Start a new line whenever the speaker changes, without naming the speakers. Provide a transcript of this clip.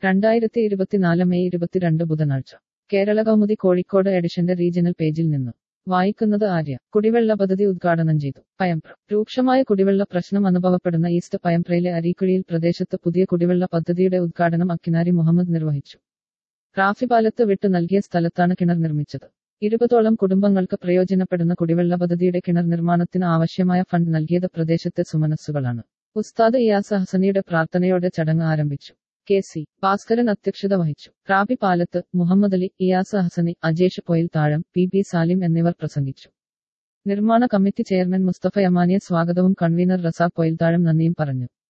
രണ്ടായിരത്തി ഇരുപത്തിനാല് മെയ് ഇരുപത്തിരണ്ട് ബുധനാഴ്ച കേരള കൗമുദി കോഴിക്കോട് എഡിഷന്റെ റീജിയണൽ പേജിൽ നിന്ന് വായിക്കുന്നത് ആര്യ കുടിവെള്ള പദ്ധതി ഉദ്ഘാടനം ചെയ്തു പയംപ്ര രൂക്ഷമായ കുടിവെള്ള പ്രശ്നം അനുഭവപ്പെടുന്ന ഈസ്റ്റ് പയംപ്രയിലെ അരീക്കുഴിയിൽ പ്രദേശത്ത് പുതിയ കുടിവെള്ള പദ്ധതിയുടെ ഉദ്ഘാടനം അക്കിനാരി മുഹമ്മദ് നിർവഹിച്ചു റാഫിപാലത്ത് വിട്ടു നൽകിയ സ്ഥലത്താണ് കിണർ നിർമ്മിച്ചത് ഇരുപതോളം കുടുംബങ്ങൾക്ക് പ്രയോജനപ്പെടുന്ന കുടിവെള്ള പദ്ധതിയുടെ കിണർ നിർമ്മാണത്തിന് ആവശ്യമായ ഫണ്ട് നൽകിയത് പ്രദേശത്തെ സുമനസ്സുകളാണ് ഉസ്താദ് ഇയാസ് ഹസനിയുടെ പ്രാർത്ഥനയോടെ ചടങ്ങ് ആരംഭിച്ചു കെ സി ഭാസ്കരൻ അധ്യക്ഷത വഹിച്ചു റാബി പാലത്ത് മുഹമ്മദ് അലി ഇയാസ് ഹസനി അജേഷ് പൊയിൽ താഴം പി ബി സാലിം എന്നിവർ പ്രസംഗിച്ചു നിർമ്മാണ കമ്മിറ്റി ചെയർമാൻ മുസ്തഫ യമാനിയ സ്വാഗതവും കൺവീനർ റസാഖ് പൊയിൽത്താഴം നന്ദിയും പറഞ്ഞു